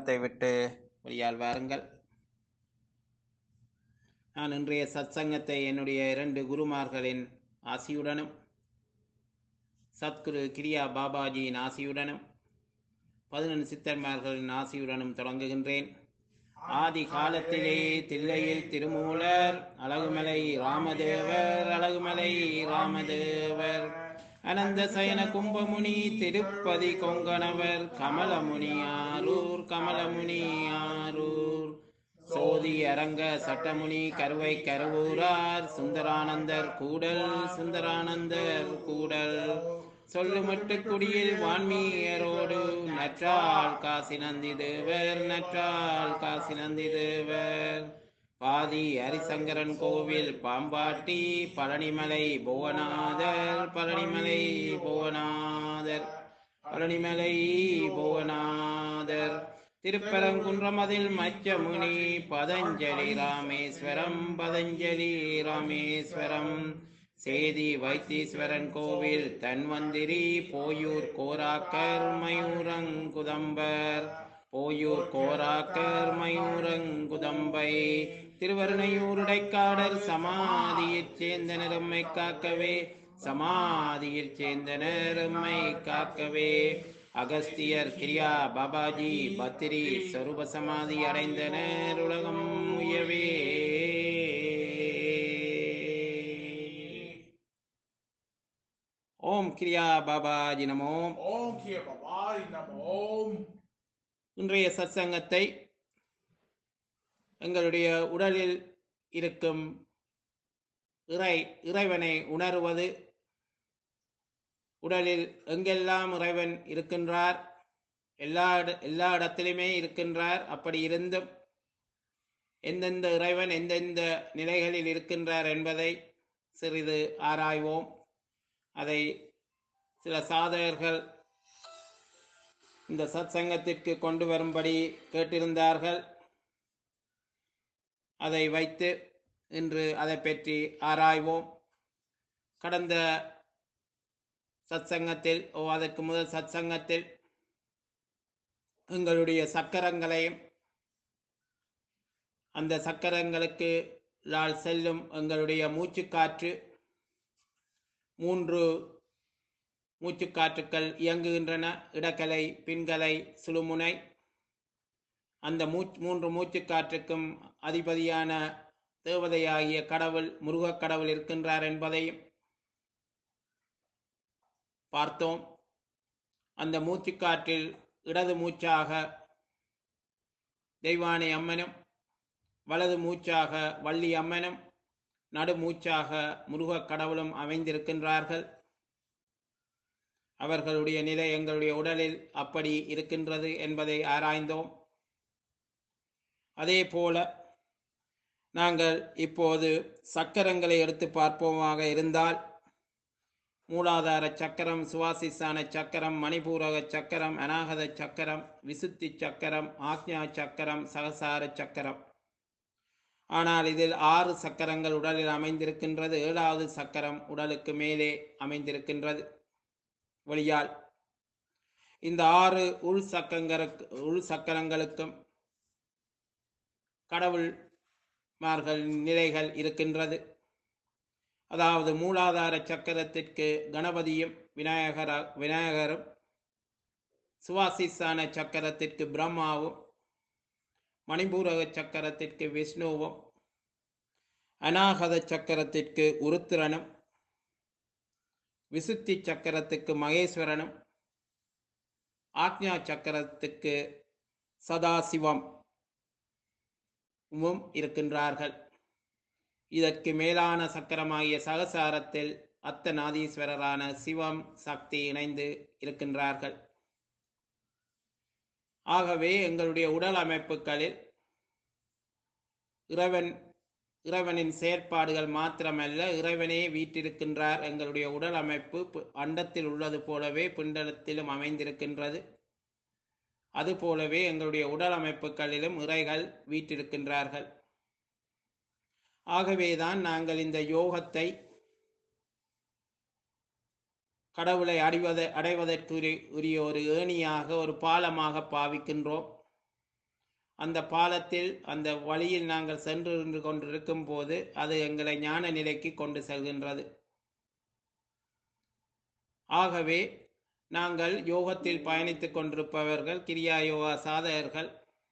சத்சங்கத்தை விட்டு வெளியால் வாருங்கள் நான் இன்றைய சத்சங்கத்தை என்னுடைய இரண்டு குருமார்களின் ஆசியுடனும் சத்குரு கிரியா பாபாஜியின் ஆசியுடனும் பதினெண்டு சித்தர்மார்களின் ஆசியுடனும் தொடங்குகின்றேன் ஆதி காலத்திலே தில்லையில் திருமூலர் அழகுமலை ராமதேவர் அழகுமலை ராமதேவர் அனந்த சயன கும்பமுனி திருப்பதி கொங்கணவர் கமலமுனி ஆரூர் கமலமுனி ஆரூர் சோதி அரங்க சட்டமுனி கருவை கருவூரார் சுந்தரானந்தர் கூடல் சுந்தரானந்தர் கூடல் சொல்லுமட்டு குடியில் வான்மீயரோடு நற்றால் காசி நந்தி தேவர் நற்றால் காசி நந்தி தேவர் பாதி ஹரிசங்கரன் கோவில் பாம்பாட்டி பழனிமலை புவனாதர் பழனிமலை புவனாதர் பழனிமலை புவனாதர் திருப்பரங்குன்றமதில் மச்சமுனி பதஞ்சலி ராமேஸ்வரம் பதஞ்சலி ராமேஸ்வரம் சேதி வைத்தீஸ்வரன் கோவில் தன்வந்திரி போயூர் கோராக்கர் மயூரங்குதம்பர் போயூர் கோராக்கர் மயூரங்குதம்பை திருவருணையூருடைக்காடர் சமாதியைச் சேர்ந்த நிறம்மை காக்கவே சமாதியில் சேர்ந்த நேரம்மை காக்கவே அகஸ்தியர் கிரியா பாபாஜி பத்திரி சொரூப சமாதி அடைந்தனர் உலகம் உயவே ஓம் கிரியா பாபாஜி நமோ ஓம் கிய பவாய் நம ஓம் இன்றைய சத்சங்கத்தை எங்களுடைய உடலில் இருக்கும் இறை இறைவனை உணர்வது உடலில் எங்கெல்லாம் இறைவன் இருக்கின்றார் எல்லா இட- எல்லா இடத்திலுமே இருக்கின்றார் அப்படி இருந்தும் எந்தெந்த இறைவன் எந்தெந்த நிலைகளில் இருக்கின்றார் என்பதை சிறிது ஆராய்வோம் அதை சில சாதகர்கள் இந்த சத்சங்கத்திற்கு கொண்டு வரும்படி கேட்டிருந்தார்கள் அதை வைத்து இன்று அதை பற்றி ஆராய்வோம் கடந்த சத்சங்கத்தில் ஓ அதற்கு முதல் சத்சங்கத்தில் எங்களுடைய சக்கரங்களையும் அந்த சக்கரங்களுக்கு லால் செல்லும் எங்களுடைய மூச்சுக்காற்று மூன்று மூச்சுக்காற்றுக்கள் இயங்குகின்றன இடக்கலை பின்கலை சுழுமுனை அந்த மூச் மூன்று மூச்சுக்காற்றுக்கும் அதிபதியான தேவதையாகிய கடவுள் முருகக் கடவுள் இருக்கின்றார் என்பதையும் பார்த்தோம் அந்த மூச்சுக்காற்றில் இடது மூச்சாக தெய்வானை அம்மனும் வலது மூச்சாக வள்ளி அம்மனும் நடு மூச்சாக முருகக் கடவுளும் அமைந்திருக்கின்றார்கள் அவர்களுடைய நிலை எங்களுடைய உடலில் அப்படி இருக்கின்றது என்பதை ஆராய்ந்தோம் அதே போல நாங்கள் இப்போது சக்கரங்களை எடுத்து பார்ப்போமாக இருந்தால் மூலாதார சக்கரம் சுவாசிசான சக்கரம் மணிபூரக சக்கரம் அநாகத சக்கரம் விசுத்தி சக்கரம் ஆக்ஞா சக்கரம் சகசார சக்கரம் ஆனால் இதில் ஆறு சக்கரங்கள் உடலில் அமைந்திருக்கின்றது ஏழாவது சக்கரம் உடலுக்கு மேலே அமைந்திருக்கின்றது வெளியால் இந்த ஆறு உள் சக்கங்களுக்கு உள் சக்கரங்களுக்கும் கடவுள்மார்கள் நிலைகள் இருக்கின்றது அதாவது மூலாதார சக்கரத்திற்கு கணபதியும் விநாயகர விநாயகரும் சுவாசிசான சக்கரத்திற்கு பிரம்மாவும் மணிபூரக சக்கரத்திற்கு விஷ்ணுவும் அநாகத சக்கரத்திற்கு உருத்திரனும் விசுத்தி சக்கரத்துக்கு மகேஸ்வரனும் ஆக்ஞா சக்கரத்துக்கு சதாசிவம் வும் இருக்கின்றார்கள் இதற்கு மேலான சக்கரமாகிய சகசாரத்தில் அத்தநாதீஸ்வரரான சிவம் சக்தி இணைந்து இருக்கின்றார்கள் ஆகவே எங்களுடைய உடல் அமைப்புகளில் இறைவன் இறைவனின் செயற்பாடுகள் மாத்திரமல்ல இறைவனே வீற்றிருக்கின்றார் எங்களுடைய உடல் அமைப்பு பு- அண்டத்தில் உள்ளது போலவே பிண்டலத்திலும் அமைந்திருக்கின்றது அதுபோலவே எங்களுடைய உடல் அமைப்புகளிலும் இறைகள் வீற்றிருக்கின்றார்கள் ஆகவேதான் நாங்கள் இந்த யோகத்தை கடவுளை அடைவத அடைவதற்கு உரிய ஒரு ஏணியாக ஒரு பாலமாக பாவிக்கின்றோம் அந்த பாலத்தில் அந்த வழியில் நாங்கள் சென்று கொண்டிருக்கும் போது அது எங்களை ஞான நிலைக்கு கொண்டு செல்கின்றது ஆகவே நாங்கள் யோகத்தில் பயணித்துக் கொண்டிருப்பவர்கள் கிரியா யோகா சாதகர்கள்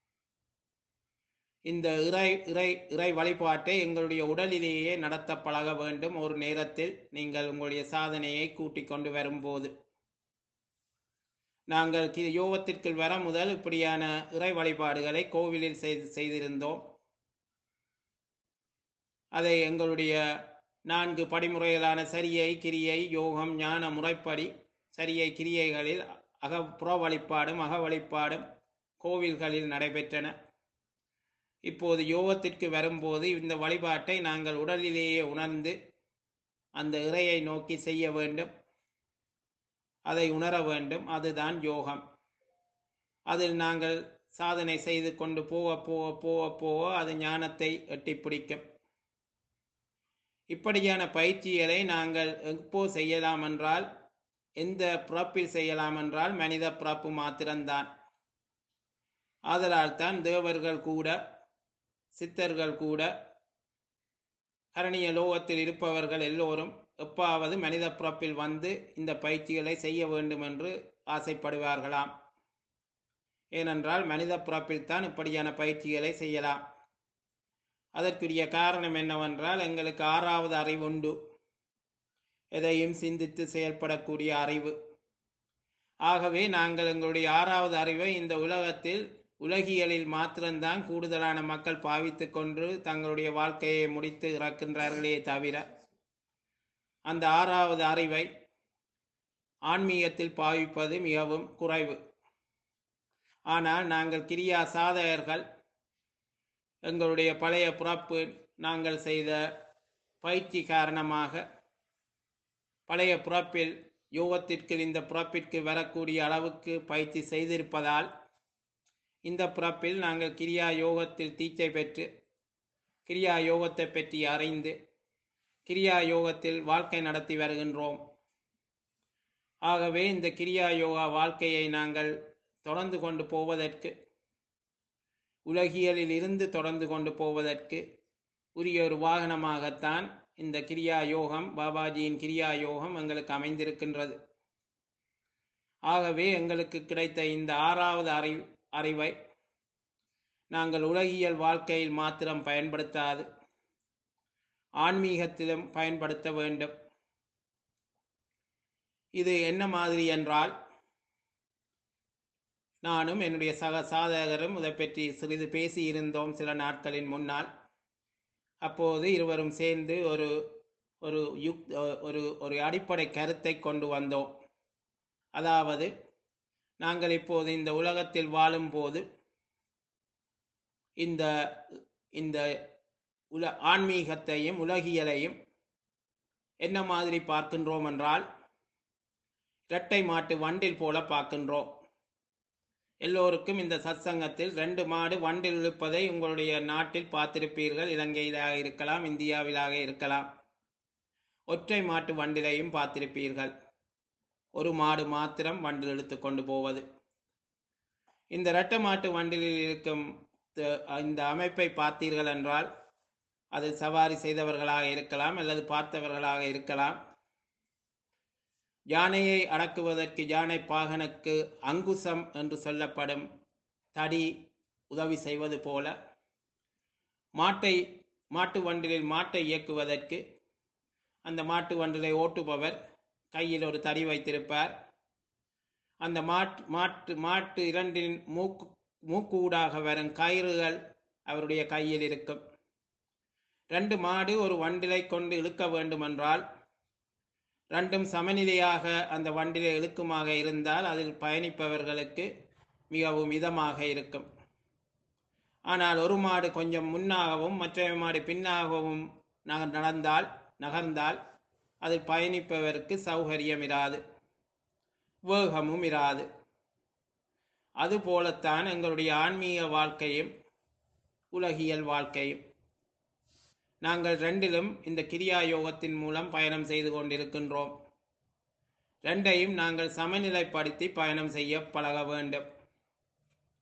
இந்த இறை இறை இறை வழிபாட்டை எங்களுடைய உடலிலேயே நடத்த பழக வேண்டும் ஒரு நேரத்தில் நீங்கள் உங்களுடைய சாதனையை கூட்டிக் கொண்டு வரும்போது நாங்கள் கி- யோகத்திற்குள் வர முதல் இப்படியான இறை வழிபாடுகளை கோவிலில் செய்து செய்திருந்தோம் அதை எங்களுடைய நான்கு படிமுறைகளான சரியை கிரியை யோகம் ஞான முறைப்படி சரியை கிரியைகளில் அக புற வழிபாடும் அக வழிபாடும் கோவில்களில் நடைபெற்றன இப்போது யோகத்திற்கு வரும்போது இந்த வழிபாட்டை நாங்கள் உடலிலேயே உணர்ந்து அந்த இறையை நோக்கி செய்ய வேண்டும் அதை உணர வேண்டும் அதுதான் யோகம் அதில் நாங்கள் சாதனை செய்து கொண்டு போக போக போக போக அது ஞானத்தை எட்டி பிடிக்கும் இப்படியான பயிற்சிகளை நாங்கள் எப்போ செய்யலாம் என்றால் எந்த பிறப்பில் செய்யலாம் என்றால் மனித பிறப்பு மாத்திரம்தான் ஆதலால் தான் தேவர்கள் கூட சித்தர்கள் கூட கரணிய லோகத்தில் இருப்பவர்கள் எல்லோரும் எப்பாவது மனித பிறப்பில் வந்து இந்த பயிற்சிகளை செய்ய வேண்டும் என்று ஆசைப்படுவார்களாம் ஏனென்றால் மனித பிறப்பில் தான் இப்படியான பயிற்சிகளை செய்யலாம் அதற்குரிய காரணம் என்னவென்றால் எங்களுக்கு ஆறாவது அறிவு உண்டு எதையும் சிந்தித்து செயல்படக்கூடிய அறிவு ஆகவே நாங்கள் எங்களுடைய ஆறாவது அறிவை இந்த உலகத்தில் உலகியலில் மாத்திரம்தான் கூடுதலான மக்கள் பாவித்துக் கொண்டு தங்களுடைய வாழ்க்கையை முடித்து இறக்கின்றார்களே தவிர அந்த ஆறாவது அறிவை ஆன்மீகத்தில் பாவிப்பது மிகவும் குறைவு ஆனால் நாங்கள் கிரியா சாதகர்கள் எங்களுடைய பழைய பிறப்பு நாங்கள் செய்த பயிற்சி காரணமாக பழைய பிறப்பில் யோகத்திற்கு இந்த பிறப்பிற்கு வரக்கூடிய அளவுக்கு பயிற்சி செய்திருப்பதால் இந்த பிறப்பில் நாங்கள் கிரியா யோகத்தில் தீட்சை பெற்று கிரியா யோகத்தை பற்றி அறிந்து கிரியா யோகத்தில் வாழ்க்கை நடத்தி வருகின்றோம் ஆகவே இந்த கிரியா யோகா வாழ்க்கையை நாங்கள் தொடர்ந்து கொண்டு போவதற்கு உலகியலில் இருந்து தொடர்ந்து கொண்டு போவதற்கு உரிய ஒரு வாகனமாகத்தான் இந்த கிரியா யோகம் பாபாஜியின் கிரியா யோகம் எங்களுக்கு அமைந்திருக்கின்றது ஆகவே எங்களுக்கு கிடைத்த இந்த ஆறாவது அறிவு அறிவை நாங்கள் உலகியல் வாழ்க்கையில் மாத்திரம் பயன்படுத்தாது ஆன்மீகத்திலும் பயன்படுத்த வேண்டும் இது என்ன மாதிரி என்றால் நானும் என்னுடைய சக சாதகரும் இதை பற்றி சிறிது பேசியிருந்தோம் சில நாட்களின் முன்னால் அப்போது இருவரும் சேர்ந்து ஒரு ஒரு யுக் ஒரு ஒரு அடிப்படை கருத்தை கொண்டு வந்தோம் அதாவது நாங்கள் இப்போது இந்த உலகத்தில் வாழும்போது இந்த இந்த உல ஆன்மீகத்தையும் உலகியலையும் என்ன மாதிரி பார்க்கின்றோம் என்றால் இரட்டை மாட்டு வண்டில் போல பார்க்கின்றோம் எல்லோருக்கும் இந்த சத்சங்கத்தில் ரெண்டு மாடு வண்டில் இழுப்பதை உங்களுடைய நாட்டில் பார்த்திருப்பீர்கள் இலங்கையிலாக இருக்கலாம் இந்தியாவிலாக இருக்கலாம் ஒற்றை மாட்டு வண்டிலையும் பார்த்திருப்பீர்கள் ஒரு மாடு மாத்திரம் வண்டில் இழுத்து கொண்டு போவது இந்த இரட்டை மாட்டு வண்டிலில் இருக்கும் த- இந்த அமைப்பை பார்த்தீர்கள் என்றால் அது சவாரி செய்தவர்களாக இருக்கலாம் அல்லது பார்த்தவர்களாக இருக்கலாம் யானையை அடக்குவதற்கு யானை பாகனுக்கு அங்குசம் என்று சொல்லப்படும் தடி உதவி செய்வது போல மாட்டை மாட்டு வண்டிலில் மாட்டை இயக்குவதற்கு அந்த மாட்டு வண்டிலை ஓட்டுபவர் கையில் ஒரு தடி வைத்திருப்பார் அந்த மாட்டு மாட்டு மாட்டு இரண்டின் மூக்கு மூக்கு ஊடாக வரும் கயிறுகள் அவருடைய கையில் இருக்கும் ரெண்டு மாடு ஒரு வண்டிலை கொண்டு இழுக்க வேண்டுமென்றால் ரெண்டும் சமநிலையாக அந்த வண்டிலை இழுக்குமாக இருந்தால் அதில் பயணிப்பவர்களுக்கு மிகவும் இதமாக இருக்கும் ஆனால் ஒரு மாடு கொஞ்சம் முன்னாகவும் மற்ற மாடு பின்னாகவும் நக- நடந்தால் நகர்ந்தால் அதில் பயணிப்பவருக்கு சௌகரியம் இராது வேகமும் இராது அதுபோலத்தான் எங்களுடைய ஆன்மீக வாழ்க்கையும் உலகியல் வாழ்க்கையும் நாங்கள் ரெண்டிலும் இந்த கிரியா யோகத்தின் மூலம் பயணம் செய்து கொண்டிருக்கின்றோம் ரெண்டையும் நாங்கள் சமநிலைப்படுத்தி பயணம் செய்ய பழக வேண்டும்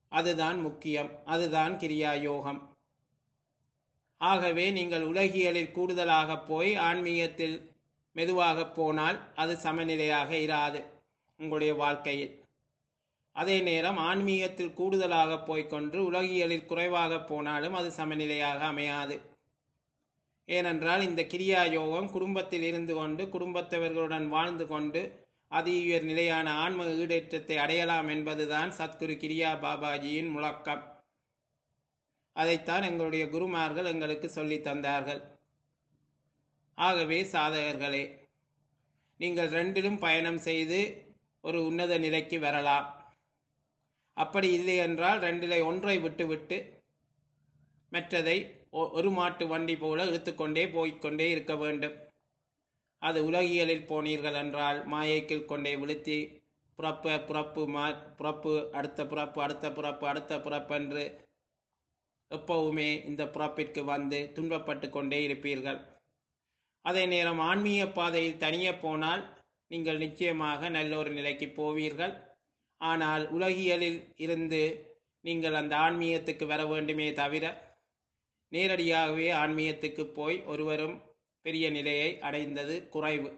அதுதான் முக்கியம் அதுதான் கிரியா யோகம் ஆகவே நீங்கள் உலகியலில் கூடுதலாக போய் ஆன்மீகத்தில் மெதுவாக போனால் அது சமநிலையாக இராது உங்களுடைய வாழ்க்கையில் அதே நேரம் ஆன்மீகத்தில் கூடுதலாக போய்க்கொண்டு உலகியலில் குறைவாக போனாலும் அது சமநிலையாக அமையாது ஏனென்றால் இந்த கிரியா யோகம் குடும்பத்தில் இருந்து கொண்டு குடும்பத்தவர்களுடன் வாழ்ந்து கொண்டு அதி உயர் நிலையான ஆன்ம ஈடேற்றத்தை அடையலாம் என்பதுதான் சத்குரு கிரியா பாபாஜியின் முழக்கம் அதைத்தான் எங்களுடைய குருமார்கள் எங்களுக்கு சொல்லி தந்தார்கள் ஆகவே சாதகர்களே நீங்கள் ரெண்டிலும் பயணம் செய்து ஒரு உன்னத நிலைக்கு வரலாம் அப்படி இல்லை என்றால் ரெண்டிலே ஒன்றை விட்டுவிட்டு மற்றதை ஒ- ஒரு மாட்டு வண்டி போல இழுத்துக்கொண்டே போய்க்கொண்டே இருக்க வேண்டும் அது உலகியலில் போனீர்கள் என்றால் மாயைக்குள் கொண்டே விழுத்தி புறப்பு புறப்பு மா புறப்பு அடுத்த புறப்பு அடுத்த புறப்பு அடுத்த புறப்பு என்று எப்பவுமே இந்த புறப்பிற்கு வந்து துன்பப்பட்டு கொண்டே இருப்பீர்கள் அதே நேரம் ஆன்மீக பாதையில் தனியே போனால் நீங்கள் நிச்சயமாக நல்ல ஒரு நிலைக்கு போவீர்கள் ஆனால் உலகியலில் இருந்து நீங்கள் அந்த ஆன்மீகத்துக்கு வர வேண்டுமே தவிர நேரடியாகவே ஆன்மீகத்துக்கு போய் ஒருவரும் பெரிய நிலையை அடைந்தது குறைவு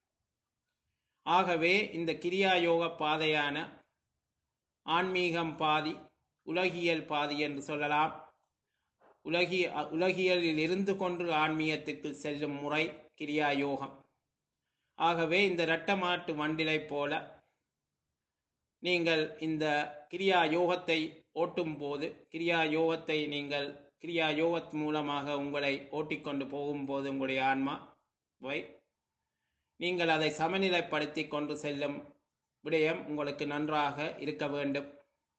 ஆகவே இந்த கிரியா யோக பாதையான ஆன்மீகம் பாதி உலகியல் பாதி என்று சொல்லலாம் உலகிய உலகியலில் இருந்து கொண்டு ஆன்மீகத்துக்கு செல்லும் முறை கிரியா யோகம் ஆகவே இந்த இரட்ட மாட்டு வண்டிலை போல நீங்கள் இந்த கிரியா யோகத்தை ஓட்டும் போது கிரியா யோகத்தை நீங்கள் கிரியா யோகத் மூலமாக உங்களை ஓட்டிக்கொண்டு போகும்போது உங்களுடைய ஆன்மா வை நீங்கள் அதை சமநிலைப்படுத்தி கொண்டு செல்லும் விடயம் உங்களுக்கு நன்றாக இருக்க வேண்டும்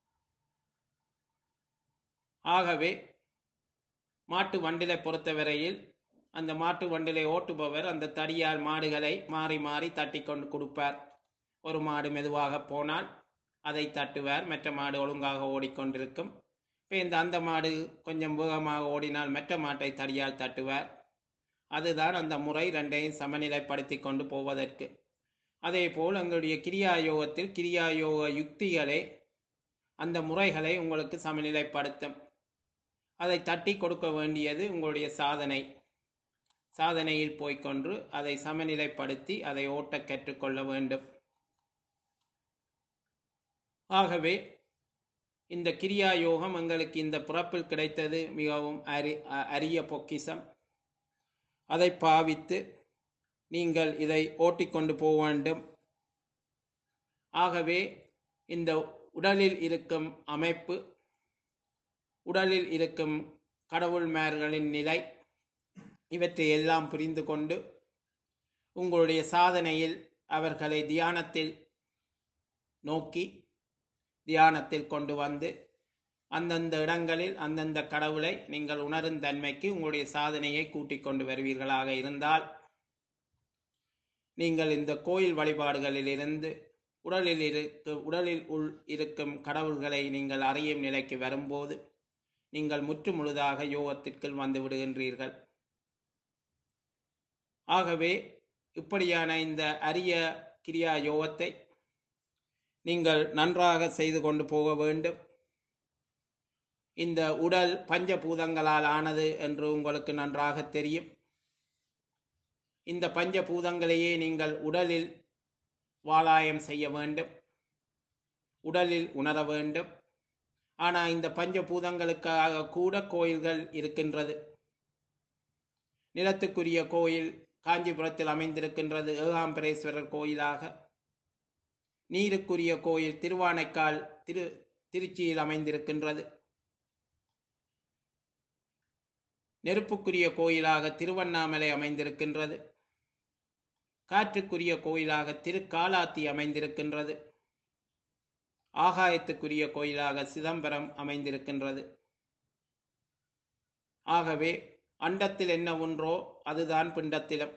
ஆகவே மாட்டு வண்டிலை பொறுத்தவரையில் அந்த மாட்டு வண்டிலை ஓட்டுபவர் அந்த தடியால் மாடுகளை மாறி மாறி தட்டி கொண்டு கொடுப்பார் ஒரு மாடு மெதுவாக போனால் அதை தட்டுவார் மற்ற மாடு ஒழுங்காக ஓடிக்கொண்டிருக்கும் இப்போ இந்த அந்த மாடு கொஞ்சம் வேகமாக ஓடினால் மற்ற மாட்டை தடியால் தட்டுவார் அதுதான் அந்த முறை ரெண்டையும் சமநிலைப்படுத்தி கொண்டு போவதற்கு அதே போல் எங்களுடைய கிரியா யோகத்தில் கிரியா யோக யுக்திகளே அந்த முறைகளை உங்களுக்கு சமநிலைப்படுத்தும் அதை தட்டி கொடுக்க வேண்டியது உங்களுடைய சாதனை சாதனையில் போய்க்கொண்டு அதை சமநிலைப்படுத்தி அதை ஓட்ட கற்றுக்கொள்ள வேண்டும் ஆகவே இந்த கிரியா யோகம் எங்களுக்கு இந்த பிறப்பில் கிடைத்தது மிகவும் அரி அ- அரிய பொக்கிஷம் அதை பாவித்து நீங்கள் இதை ஓட்டிக்கொண்டு போக வேண்டும் ஆகவே இந்த உடலில் இருக்கும் அமைப்பு உடலில் இருக்கும் கடவுள்மார்களின் நிலை இவற்றை எல்லாம் புரிந்து கொண்டு உங்களுடைய சாதனையில் அவர்களை தியானத்தில் நோக்கி தியானத்தில் கொண்டு வந்து அந்தந்த இடங்களில் அந்தந்த கடவுளை நீங்கள் உணரும் தன்மைக்கு உங்களுடைய சாதனையை கூட்டிக் கொண்டு வருவீர்களாக இருந்தால் நீங்கள் இந்த கோயில் வழிபாடுகளில் இருந்து உடலில் இருக்கு உடலில் உள் இருக்கும் கடவுள்களை நீங்கள் அறியும் நிலைக்கு வரும்போது நீங்கள் முற்று முழுதாக யோகத்திற்குள் வந்து விடுகின்றீர்கள் ஆகவே இப்படியான இந்த அரிய கிரியா யோகத்தை நீங்கள் நன்றாக செய்து கொண்டு போக வேண்டும் இந்த உடல் பஞ்சபூதங்களால் ஆனது என்று உங்களுக்கு நன்றாக தெரியும் இந்த பஞ்சபூதங்களையே நீங்கள் உடலில் வாளாயம் செய்ய வேண்டும் உடலில் உணர வேண்டும் ஆனால் இந்த பஞ்சபூதங்களுக்காக கூட கோயில்கள் இருக்கின்றது நிலத்துக்குரிய கோயில் காஞ்சிபுரத்தில் அமைந்திருக்கின்றது ஏகாம்பரேஸ்வரர் கோயிலாக நீருக்குரிய கோயில் திருவானைக்கால் திரு திருச்சியில் அமைந்திருக்கின்றது நெருப்புக்குரிய கோயிலாக திருவண்ணாமலை அமைந்திருக்கின்றது காற்றுக்குரிய கோயிலாக திருக்காலாத்தி அமைந்திருக்கின்றது ஆகாயத்துக்குரிய கோயிலாக சிதம்பரம் அமைந்திருக்கின்றது ஆகவே அண்டத்தில் என்ன ஒன்றோ அதுதான் பிண்டத்திலும்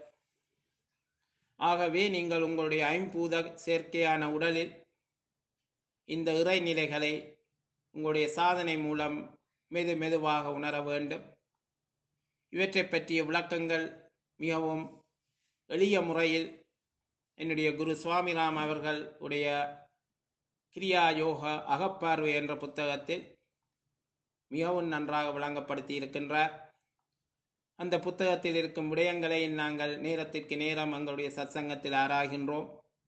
ஆகவே நீங்கள் உங்களுடைய ஐம்பூத சேர்க்கையான உடலில் இந்த இறைநிலைகளை உங்களுடைய சாதனை மூலம் மெது மெதுவாக உணர வேண்டும் இவற்றை பற்றிய விளக்கங்கள் மிகவும் எளிய முறையில் என்னுடைய குரு சுவாமிராம் அவர்கள் உடைய கிரியா யோகா அகப்பார்வை என்ற புத்தகத்தில் மிகவும் நன்றாக விளங்கப்படுத்தி இருக்கின்றார் அந்த புத்தகத்தில் இருக்கும் விடயங்களை நாங்கள் நேரத்திற்கு நேரம் எங்களுடைய சத்சங்கத்தில் ஆராய்கின்றோம்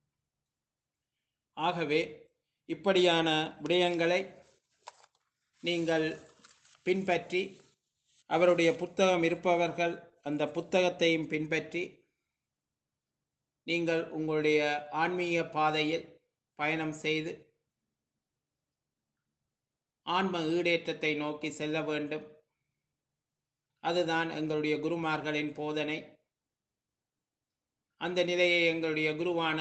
ஆகவே இப்படியான விடயங்களை நீங்கள் பின்பற்றி அவருடைய புத்தகம் இருப்பவர்கள் அந்த புத்தகத்தையும் பின்பற்றி நீங்கள் உங்களுடைய ஆன்மீக பாதையில் பயணம் செய்து ஆன்ம ஈடேற்றத்தை நோக்கி செல்ல வேண்டும் அதுதான் எங்களுடைய குருமார்களின் போதனை அந்த நிலையை எங்களுடைய குருவான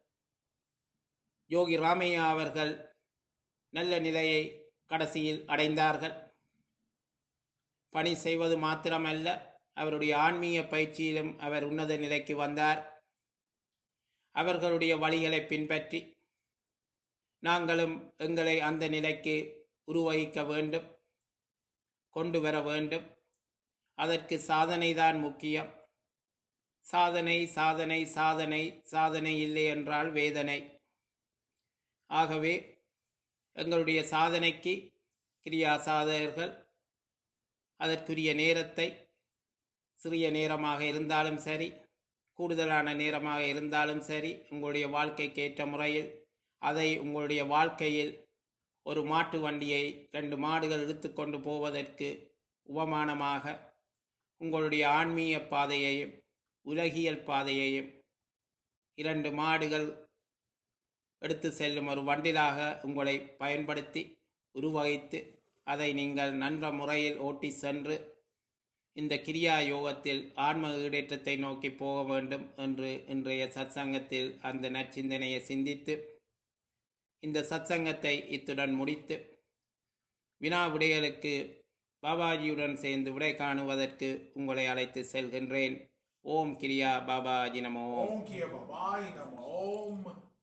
யோகி ராமையா அவர்கள் நல்ல நிலையை கடைசியில் அடைந்தார்கள் பணி செய்வது மாத்திரமல்ல அவருடைய ஆன்மீக பயிற்சியிலும் அவர் உன்னத நிலைக்கு வந்தார் அவர்களுடைய வழிகளை பின்பற்றி நாங்களும் எங்களை அந்த நிலைக்கு உருவகிக்க வேண்டும் கொண்டு வர வேண்டும் அதற்கு சாதனை தான் முக்கியம் சாதனை சாதனை சாதனை சாதனை இல்லை என்றால் வேதனை ஆகவே எங்களுடைய சாதனைக்கு கிரியா சாதகர்கள் அதற்குரிய நேரத்தை சிறிய நேரமாக இருந்தாலும் சரி கூடுதலான நேரமாக இருந்தாலும் சரி உங்களுடைய வாழ்க்கைக்கு ஏற்ற முறையில் அதை உங்களுடைய வாழ்க்கையில் ஒரு மாட்டு வண்டியை ரெண்டு மாடுகள் இழுத்துக்கொண்டு போவதற்கு உபமானமாக உங்களுடைய ஆன்மீக பாதையையும் உலகியல் பாதையையும் இரண்டு மாடுகள் எடுத்து செல்லும் ஒரு வண்டிலாக உங்களை பயன்படுத்தி உருவகித்து அதை நீங்கள் நன்ற முறையில் ஓட்டி சென்று இந்த கிரியா யோகத்தில் ஆன்ம ஈடேற்றத்தை நோக்கி போக வேண்டும் என்று இன்றைய சத்சங்கத்தில் அந்த நற்சிந்தனையை சிந்தித்து இந்த சத்சங்கத்தை இத்துடன் முடித்து வினா விடைகளுக்கு பாபாஜியுடன் சேர்ந்து விடை காணுவதற்கு உங்களை அழைத்து செல்கின்றேன் ஓம் கிரியா பாபாஜி நமோ Om Kiya Babai Namo Om.